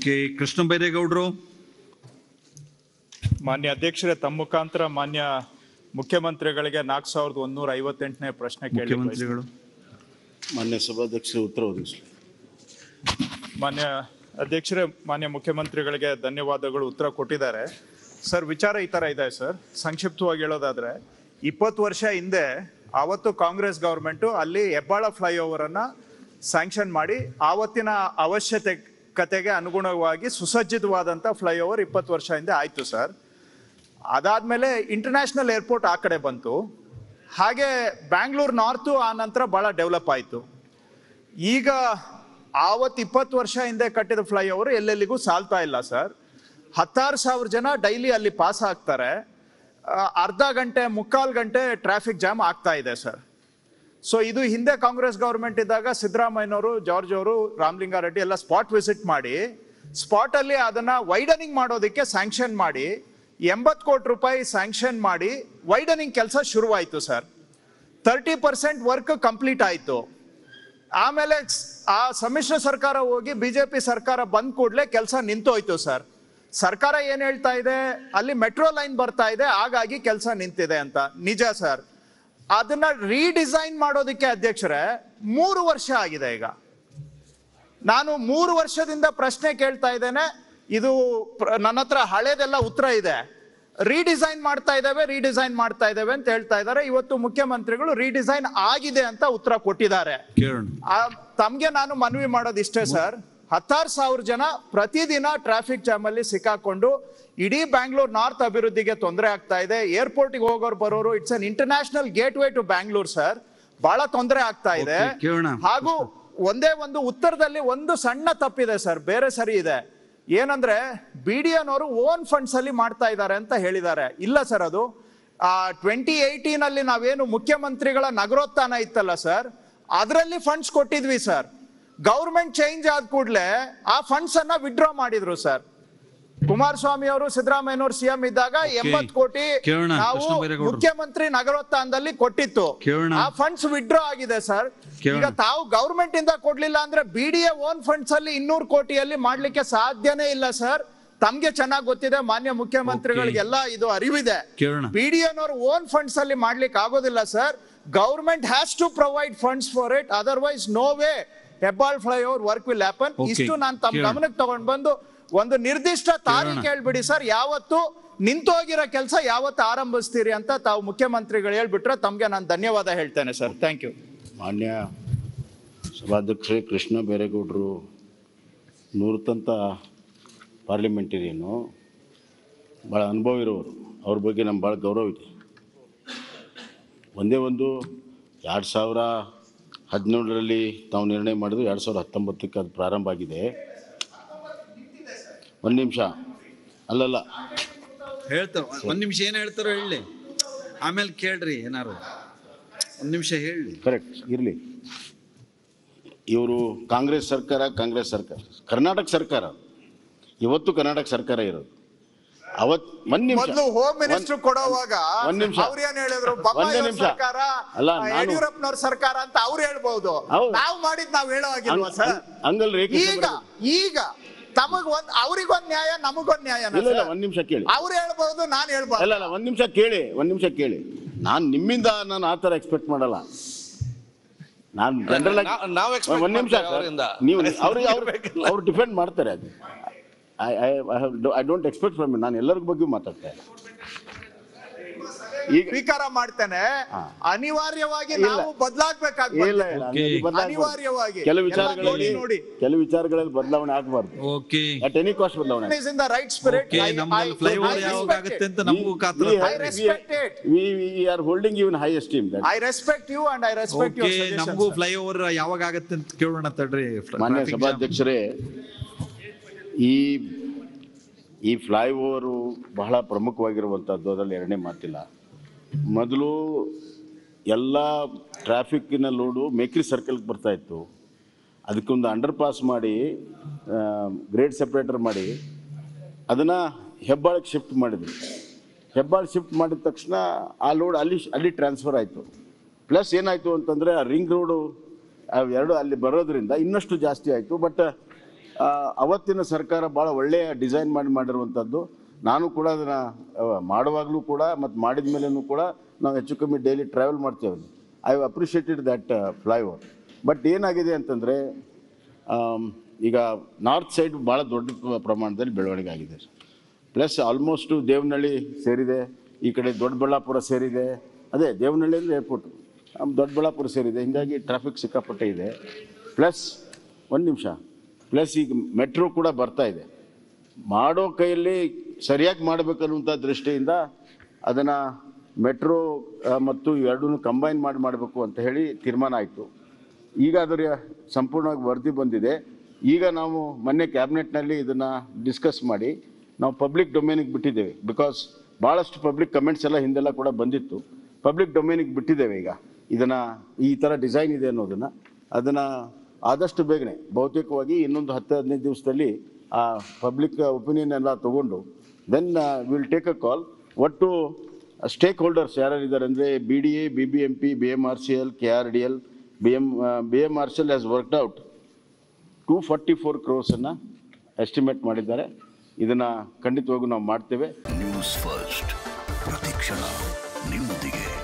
K Krishna ಬೈರೇಗೌಡರು ಮಾನ್ಯ ಅಧ್ಯಕ್ಷರೇ ತಮ್ಮ ಮುಖಾಂತರ ಮಾನ್ಯ ಮುಖ್ಯಮಂತ್ರಿಗಳಿಗೆ ನಾಲ್ಕು ಸಾವಿರದ ಒಂದೂರ ಐವತ್ತೆಂಟನೇ ಪ್ರಶ್ನೆ ಕೇಳಿ ಮುಖ್ಯಮಂತ್ರಿಗಳು ಮಾನ್ಯ ಸಭಾಧ್ಯಕ್ಷರು ಉತ್ತರ ಒದಗಿಸಲಿ ಮಾನ್ಯ ಅಧ್ಯಕ್ಷರೇ ಮಾನ್ಯ ಮುಖ್ಯಮಂತ್ರಿಗಳಿಗೆ ಧನ್ಯವಾದಗಳು ಉತ್ತರ ಕೊಟ್ಟಿದ್ದಾರೆ ಸರ್ ವಿಚಾರ ಈ ತರ ಇದೆ ಸರ್ ಸಂಕ್ಷಿಪ್ತವಾಗಿ ಹೇಳೋದಾದ್ರೆ ಇಪ್ಪತ್ತು ವರ್ಷ ಹಿಂದೆ ಆವತ್ತು ಕಾಂಗ್ರೆಸ್ ಗವರ್ಮೆಂಟು ಅಲ್ಲಿ ಹೆಬ್ಬಾಳ ಫ್ಲೈಓವರ್ ಅನ್ನ ಸ್ಯಾಂಕ್ಷನ್ ಮಾಡಿ ಆವತ್ತಿನ ಅವಶ್ಯಕತೆಗೆ ಅನುಗುಣವಾಗಿ ಸುಸಜ್ಜಿತವಾದಂಥ ಫ್ಲೈಓವರ್ ಇಪ್ಪತ್ತು ವರ್ಷ ಹಿಂದೆ ಆಯ್ತು ಸರ್ ಅದಾದ್ಮೇಲೆ ಇಂಟರ್ನ್ಯಾಷನಲ್ ಏರ್ಪೋರ್ಟ್ ಆ ಕಡೆ ಬಂತು ಹಾಗೆ ಬ್ಯಾಂಗ್ಳೂರ್ ನಾರ್ತು ಆ ನಂತರ ಬಹಳ ಡೆವಲಪ್ ಆಯಿತು ಈಗ ಆವತ್ತು ಇಪ್ಪತ್ತು ವರ್ಷ ಹಿಂದೆ ಕಟ್ಟಿದ ಫ್ಲೈಓವರ್ ಎಲ್ಲೆಲ್ಲಿಗೂ ಸಾಲ್ತಾ ಇಲ್ಲ ಸರ್ ಹತ್ತಾರು ಸಾವಿರ ಜನ ಡೈಲಿ ಅಲ್ಲಿ ಪಾಸ್ ಆಗ್ತಾರೆ ಆ, ಅರ್ಧ ಗಂಟೆ ಮುಕ್ಕಾಲು ಗಂಟೆ ಟ್ರಾಫಿಕ್ ಜಾಮ್ ಆಗ್ತಾ ಇದೆ ಸರ್ ಸೊ ಇದು ಹಿಂದೆ ಕಾಂಗ್ರೆಸ್ ಗೌರ್ಮೆಂಟ್ ಇದ್ದಾಗ ಸಿದ್ದರಾಮಯ್ಯನವರು ಜಾರ್ಜ್ ಅವರು ರಾಮಲಿಂಗಾರೆಡ್ಡಿ ಎಲ್ಲ ಸ್ಪಾಟ್ ವಿಸಿಟ್ ಮಾಡಿ ಸ್ಪಾಟ್ ಅಲ್ಲಿ ಅದನ್ನ ವೈಡನಿಂಗ್ ಮಾಡೋದಕ್ಕೆ ಸ್ಯಾಂಕ್ಷನ್ ಮಾಡಿ ಎಂಬತ್ತು ಕೋಟಿ ರೂಪಾಯಿ ಸ್ಯಾಂಕ್ಷನ್ ಮಾಡಿ ವೈಡನಿಂಗ್ ಕೆಲಸ ಶುರುವಾಯಿತು sir thirty percent work complete ಆಯಿತು ಆಮೇಲೆ ಸ್- ಆ ಸಮ್ಮಿಶ್ರ ಸರ್ಕಾರ ಹೋಗಿ ಬಿಜೆಪಿ ಸರ್ಕಾರ ಬಂದ ಕೂಡಲೇ ಕೆಲಸ ನಿಂತೋಯ್ತು ಸರ್ ಸರ್ಕಾರ ಏನ್ ಹೇಳ್ತಾ ಇದೆ ಅಲ್ಲಿ ಮೆಟ್ರೋ ಲೈನ್ ಬರ್ತಾ ಇದೆ ಹಾಗಾಗಿ ಕೆಲಸ ನಿಂತಿದೆ ಅಂತ ನಿಜ ಸರ್ ಅದನ್ನ ರೀಡಿಸೈನ್ ಮಾಡೋದಕ್ಕೆ ಅಧ್ಯಕ್ಷರೇ ಮೂರು ವರ್ಷ ಆಗಿದೆ ಈಗ ನಾನು ಮೂರು ವರ್ಷದಿಂದ ಪ್ರಶ್ನೆ ಕೇಳ್ತಾ ಇದ್ದೇನೆ ಇದು ಪ್ರ- ನನ್ನ ಹತ್ರ ಹಳೇದೆಲ್ಲ ಉತ್ತರ ಇದೆ ರೀಡಿಸೈನ್ ಮಾಡ್ತಾ ಇದ್ದೇವೆ ರೀಡಿಸೈನ್ ಮಾಡ್ತಾ ಇದ್ದೇವೆ ಅಂತ ಹೇಳ್ತಾ ಇದ್ದಾರೆ ಇವತ್ತು ಮುಖ್ಯಮಂತ್ರಿಗಳು ರೀಡಿಸೈನ್ ಆಗಿದೆ ಅಂತ ಉತ್ತರ ಕೊಟ್ಟಿದ್ದಾರೆ ಕೇಳೋಣ ಆ, ತಮ್ಗೆ ನಾನು ಮನವಿ ಮಾಡೋದು ಇಷ್ಟೇ ಸರ್ ಹತ್ತಾರು ಸಾವಿರ ಜನ ಪ್ರತಿದಿನ ಟ್ರಾಫಿಕ್ ಜಾಮ್ ಅಲ್ಲಿ ಸಿಕ್ಕಾಕೊಂಡು ಇಡೀ ಬ್ಯಾಂಗ್ಳೂರ್ ನಾರ್ತ್ ಅಭಿವೃದ್ಧಿಗೆ ತೊಂದರೆ ಆಗ್ತಾ ಇದೆ ಏರ್ಪೋರ್ಟ್ಗೆ ಹೋಗೋರು ಬರೋರು it's an international gateway to Bangalore sir ಬಹಳ ತೊಂದರೆ ಆಗ್ತಾ ಇದೆ Okay, ಕೇಳೋಣ. ಹಾಗೂ ಒಂದೇ ಒಂದು ಉತ್ತರದಲ್ಲಿ ಒಂದು ಸಣ್ಣ ತಪ್ಪಿದೆ ಸರ್ ಬೇರೆ ಸರಿ ಇದೆ ಏನಂದ್ರೆ ಬಿ ಡಿ ಎನವರು ಓನ್ ಫಂಡ್ಸ್ ಅಲ್ಲಿ ಮಾಡ್ತಾ ಇದ್ದಾರೆ ಅಂತ ಹೇಳಿದ್ದಾರೆ ಇಲ್ಲ ಸರ್ ಅದು ಟ್ವೆಂಟಿ ಏಯ್ಟೀನ್ ಅಲ್ಲಿ ನಾವೇನು ಮುಖ್ಯಮಂತ್ರಿಗಳ ನಗರೋತ್ಥಾನ ಇತ್ತಲ್ಲ ಸರ್ ಅದರಲ್ಲಿ ಫಂಡ್ಸ್ ಕೊಟ್ಟಿದ್ವಿ ಸರ್ ಗೌರ್ಮೆಂಟ್ ಚೇಂಜ್ ಆದ ಕೂಡಲೇ ಆ ಫಂಡ್ಸ್ ಅನ್ನ ವಿಡ್ರಾ ಮಾಡಿದ್ರು ಸರ್ ಕುಮಾರಸ್ವಾಮಿ ಅವರು ಸಿದ್ದರಾಮಯ್ಯನವರು ಸಿಎಂ ಇದ್ದಾಗ ಎಂಬತ್ ಕೋಟಿ ಕೇಳೋಣ, ನಾವು ಕೃಷ್ಣ ಬೈರೇಗೌಡ್ರು. ಮುಖ್ಯಮಂತ್ರಿ ನಗರೋತ್ಥಾನದಲ್ಲಿ ಕೊಟ್ಟಿತ್ತು ಕೇಳೋಣ. ಆ ಫಂಡ್ಸ್ ವಿಡ್ರಾ ಆಗಿದೆ ಸರ್ ಕೇಳೋಣ. ಈಗ ತಾವು ಗೌರ್ಮೆಂಟ್ ಇಂದ ಕೊಡ್ಲಿಲ್ಲ ಅಂದ್ರೆ ಬಿಡಿಎ ಓನ್ ಫಂಡ್ಸ್ ಅಲ್ಲಿ ಇನ್ನೂರು ಕೋಟಿಯಲ್ಲಿ ಮಾಡ್ಲಿಕ್ಕೆ ಸಾಧ್ಯನೇ ಇಲ್ಲ ಸರ್ ತಮ್ಗೆ ಚೆನ್ನಾಗಿ ಗೊತ್ತಿದೆ ಮಾನ್ಯ ಮುಖ್ಯಮಂತ್ರಿಗಳಿಗೆಲ್ಲ ಇದು ಅರಿವಿದೆ ಕೇಳೋಣ. ಬಿಡಿಎನವರು ಓನ್ ಫಂಡ್ಸ್ ಅಲ್ಲಿ ಮಾಡ್ಲಿಕ್ಕೆ ಆಗೋದಿಲ್ಲ sir government has to provide funds for it otherwise no way Hebbal flyover work will happen Okay. ಇಷ್ಟು ನಾನು ತಮ್ಮ ಕೇಳೋಣ. ಗಮನಕ್ಕೆ ತಗೊಂಡ್ ಬಂದು ಒಂದು ನಿರ್ದಿಷ್ಟ ತಾರೀಖು ಹೇಳ್ಬಿಡಿ ಸರ್ ಯಾವತ್ತು ನಿಂತೋಗಿರೋ ಕೆಲಸ ಯಾವತ್ತು ಆರಂಭಿಸ್ತೀರಿ ಅಂತ ತಾವು ಮುಖ್ಯಮಂತ್ರಿಗಳು ಹೇಳ್ಬಿಟ್ರೆ ತಮ್ಗೆ ನಾನು ಧನ್ಯವಾದ ಹೇಳ್ತೇನೆ ಸರ್ ಥ್ಯಾಂಕ್ ಯು ಮಾನ್ಯ ಸಭಾಧ್ಯಕ್ಷರೇ ಕೃಷ್ಣ ಬೈರೇಗೌಡರು ನೂರತಂತ ಪಾರ್ಲಿಮೆಂಟೇರಿಯನು ಭಾಳ ಅನುಭವ ಇರೋರು ಅವ್ರ ಬಗ್ಗೆ ನಮ್ಗೆ ಭಾಳ ಗೌರವ ಇದೆ ಒಂದೇ ಒಂದು ಎರಡು ಸಾವಿರ ಹದಿನೇಳರಲ್ಲಿ ತಾವು ನಿರ್ಣಯ ಮಾಡಿದ್ರು ಎರಡು ಸಾವಿರದ ಹತ್ತೊಂಬತ್ತಕ್ಕೆ ಅದು ಪ್ರಾರಂಭ ಆಗಿದೆ ಒಂದು ನಿಮಿಷ ಅಲ್ಲಲ್ಲ ಹೇಳ್ತಾರ ಒಂದ್ ನಿಮಿಷ ಏನ್ ಹೇಳ್ತಾರೋ ಹೇಳಿ ಆಮೇಲೆ ಕೇಳ್ರಿ ಏನಾರು ಒಂದ್ ನಿಮಿಷ ಹೇಳಿ ಕರೆಕ್ಟ್ ಇರಲಿ ಇವರು ಕಾಂಗ್ರೆಸ್ ಸರ್ಕಾರ ಕಾಂಗ್ರೆಸ್ ಸರ್ಕಾರ ಕರ್ನಾಟಕ ಸರ್ಕಾರ ಇವತ್ತು ಕರ್ನಾಟಕ ಸರ್ಕಾರ ಇರೋದು ಅವತ್ ಒಂದ್ ನಿಮಿಷ ಮೊದಲು ಹೋಮ್ ಮಿನಿಸ್ಟರ್ ಕೊಡೋವಾಗ ಒಂದ್ ನಿಮಿಷ. ಅವ್ರು ಏನ್ ಹೇಳಿದ್ರು ಒಂದೇ ಬೊಮ್ಮಾಯಿ ನಿಮಿಷ. ಸರ್ಕಾರ ಅಲ್ಲ, ಆ, ನಾನು- ಯಡಿಯೂರಪ್ಪನವ್ರ ಸರ್ಕಾರ ಅಂತ ಅವ್ರು ಹೇಳ್ಬಹುದು ಹೌದು. ನಾವು ಮಾಡಿದ್ ನಾವ್ ಹೇಳೋ ಆಗಿಲ್ವಾ ಹಂಗ್- ಸರ್ ಹಂಗ್- ಹಂಗಲ್ರಿ ಕೃಷ್ಣ ಈಗ ಬೈರೇಗೌಡ್ರು. ಈಗ ತಮಗ್ ಒಂದ್ ಅವ್ರಿಗೊಂದ್ ನ್ಯಾಯ ನಮಗೊಂದ್ ನ್ಯಾಯ ಇಲ್ಲ ಇಲ್ಲ ಒಂದ್ ನಿಮಿಷ ಕೇಳಿ ಅವ್ರು ಹೇಳ್ಬಹುದು ನಾನ್ ಹೇಳ್ಬಹುದು ಅಲ್ಲ ಅಲ್ಲ ಒಂದ್ ನಿಮಿಷ ಕೇಳಿ ಒಂದ್ ನಿಮಿಷ ಕೇಳಿ ನಾನು ನಿಮ್ಮಿಂದ ನಾನು ಆ ಥರ ಎಕ್ಸ್ಪೆಕ್ಟ್ ಮಾಡಲ್ಲ ನಾನು ಜನರಲ್ ಆಗಿ ನಾವ್- ನಾವ್ expect ಒಂದ್ ನಿಮಿಷ ಮಾಡ್ತೇವೆ ಅವರಿಂದ. ನೀವು ಅವ್ರಿಗೆ ಅವ್ರು ಅವ್ರು ಡಿಪೆಂಡ್ ಮಾಡ್ತಾರೆ ಅದು I I I don't expect from ನಾನು ಎಲ್ಲರಿಗೂ ಬಗ್ಗೆ ಮಾತಾಡ್ತೇನೆ ಈಗ ಸ್ವೀಕಾರ ಮಾಡ್ತೇನೆ ಹಾ. ಅನಿವಾರ್ಯವಾಗಿ ಇಲ್ಲ. ನಾವು ಬದಲಾಗ್ಬೇಕಾಗ್ತದೆ ಇಲ್ಲ ಇಲ್ಲ Okay. ಅದು ಬದಲಾಗ್ಬಾರ್ದು. ಅನಿವಾರ್ಯವಾಗಿ ಕೆಲವು ಎಲ್ಲ ವಿಚಾರಗಳಲ್ಲಿ ನೋಡಿ ನೋಡಿ ಕೆಲವು ವಿಚಾರಗಳಲ್ಲಿ ಬದಲಾವಣೆ ಆಗಬಾರ್ದು ಓಕೆ ಅಟ್ ಎನಿ ಕಾಸ್ಟ್ ಬದಲಾವಣೆ is in the right spirit. Okay I- ನಮ್ಮಲ್ಲಿ I- ಫ್ಲೈಓವರ್ I ಯಾವಾಗ respect ಆಗುತ್ತೆ it. ಅಂತ ನಮಗೂ ಕಾತರ We- we- I respect it. we we are holding you in high esteem that I respect you and I respect your okay suggestions. ನಮಗೂ sir. Flyover ಯಾವಾಗ ಆಗತ್ತೆ ಅಂತ ಕೇಳೋಣ ತಡ್ರಿ ಮಾನ್ಯ Traffic jam. ಸಭಾಧ್ಯಕ್ಷರೇ ಈ ಈ ಫ್ಲೈಓವರು ಬಹಳ ಪ್ರಮುಖವಾಗಿರುವಂಥದ್ದು ಅದರಲ್ಲಿ ಎರಡನೇ ಮಾತಿಲ್ಲ ಮೊದಲು ಎಲ್ಲ ಟ್ರಾಫಿಕ್ಕಿನ ಲೋಡು ಮೇಕ್ರಿ ಸರ್ಕಲ್ಗೆ ಬರ್ತಾ ಇತ್ತು ಅದಕ್ಕೊಂದು ಅಂಡರ್ ಪಾಸ್ ಮಾಡಿ ಗ್ರೇಡ್ ಸೆಪ್ರೇಟರ್ ಮಾಡಿ ಅದನ್ನು ಹೆಬ್ಬಾಳಕ್ಕೆ ಶಿಫ್ಟ್ ಮಾಡಿದ್ರು ಹೆಬ್ಬಾಳ್ ಶಿಫ್ಟ್ ಮಾಡಿದ ತಕ್ಷಣ ಆ ಲೋಡ್ ಅಲ್ಲಿ ಅಲ್ಲಿ ಟ್ರಾನ್ಸ್ಫರ್ ಆಯಿತು ಪ್ಲಸ್ ಏನಾಯಿತು ಅಂತಂದರೆ ಆ ರಿಂಗ್ ರೋಡು ಅವೆರಡು ಅಲ್ಲಿ ಬರೋದ್ರಿಂದ ಇನ್ನಷ್ಟು ಜಾಸ್ತಿ ಆಯಿತು ಬಟ್ ಆ, ಅವತ್ತಿನ ಸರ್ಕಾರ ಭಾಳ ಒಳ್ಳೆಯ ಡಿಸೈನ್ ಮಾಡಿ ಮಾಡಿರುವಂಥದ್ದು ನಾನು ಕೂಡ ಅದನ್ನು ಮಾಡುವಾಗಲೂ ಕೂಡ ಮತ್ತು ಮಾಡಿದ ಮೇಲೂ ಕೂಡ ನಾವು ಹೆಚ್ಚು ಕಮ್ಮಿ ಡೈಲಿ ಟ್ರಾವೆಲ್ ಮಾಡ್ತೇವೆ I have appreciated that flyover but ಏನಾಗಿದೆ ಅಂತಂದರೆ ಈಗ ನಾರ್ತ್ ಸೈಡ್ ಭಾಳ ದೊಡ್ಡ ಪ್ರ- ಪ್ರಮಾಣದಲ್ಲಿ ಬೆಳವಣಿಗೆ ಆಗಿದೆ ಪ್ಲಸ್ ಆಲ್ಮೋಸ್ಟು ದೇವನಹಳ್ಳಿ ಸೇರಿದೆ ಈ ಕಡೆ ದೊಡ್ಡಬಳ್ಳಾಪುರ ಸೇರಿದೆ ಅದೇ ದೇವನಹಳ್ಳಿ ಅಂದರೆ ಏರ್ಪೋರ್ಟು ದೊಡ್ಡಬಳ್ಳಾಪುರ ಸೇರಿದೆ ಹೀಗಾಗಿ ಟ್ರಾಫಿಕ್ ಸಿಕ್ಕಾಪಟ್ಟೆ ಇದೆ ಪ್ಲಸ್ ಒಂದು ನಿಮಿಷ ಪ್ಲಸ್ ಈಗ ಮೆಟ್ರೋ ಕೂಡ ಬರ್ತಾ ಇದೆ ಮಾಡೋ ಕೈಯಲ್ಲಿ ಸರಿಯಾಗಿ ಮಾಡಬೇಕನ್ನುವಂಥ ದೃಷ್ಟಿಯಿಂದ ಅದನ್ನು ಮೆಟ್ರೋ ಮತ್ತು ಎರಡೂ ಕಂಬೈನ್ ಮಾಡಿ ಮಾಡಬೇಕು ಅಂತ ಹೇಳಿ ತೀರ್ಮಾನ ಆಯಿತು ಈಗ ಅದರ ಸಂಪೂರ್ಣವಾಗಿ ವರದಿ ಬಂದಿದೆ ಈಗ ನಾವು ಮೊನ್ನೆ ಕ್ಯಾಬಿನೆಟ್ನಲ್ಲಿ ಇದನ್ನು ಡಿಸ್ಕಸ್ ಮಾಡಿ ನಾವು ಪಬ್ಲಿಕ್ ಡೊಮೇನಿಗೆ ಬಿಟ್ಟಿದ್ದೇವೆ ಬಿಕಾಸ್ ಭಾಳಷ್ಟು ಪಬ್ಲಿಕ್ ಕಮೆಂಟ್ಸ್ ಎಲ್ಲ ಹಿಂದೆಲ್ಲ ಕೂಡ ಬಂದಿತ್ತು ಪಬ್ಲಿಕ್ ಡೊಮೇನಿಗೆ ಬಿಟ್ಟಿದ್ದೇವೆ ಈಗ ಇದನ್ನು ಈ ಥರ ಡಿಸೈನ್ ಇದೆ ಅನ್ನೋದನ್ನು ಅದನ್ನು ಆದಷ್ಟು ಬೇಗನೆ ಬಹುತೇಕವಾಗಿ ಇನ್ನೊಂದು ಹತ್ತು ಹದಿನೈದು ದಿವಸದಲ್ಲಿ ಆ ಪಬ್ಲಿಕ್ ಒಪಿನಿಯನ್ ಎಲ್ಲ ತೊಗೊಂಡು then will take a call ಒಟ್ಟು ಸ್ಟೇಕ್ ಹೋಲ್ಡರ್ಸ್ ಯಾರ್ಯಾರಿದ್ದಾರೆ ಅಂದರೆ B D A B B M P B M R C L K R D L B M B M R C L has worked out two forty four ಕ್ರೋರ್ಸನ್ನು estimate ಮಾಡಿದ್ದಾರೆ ಇದನ್ನು ಖಂಡಿತವಾಗೂ ನಾವು ಮಾಡ್ತೇವೆ news first ಪ್ರತಿಕ್ಷಣ ನಿಮ್ಮೊಂದಿಗೆ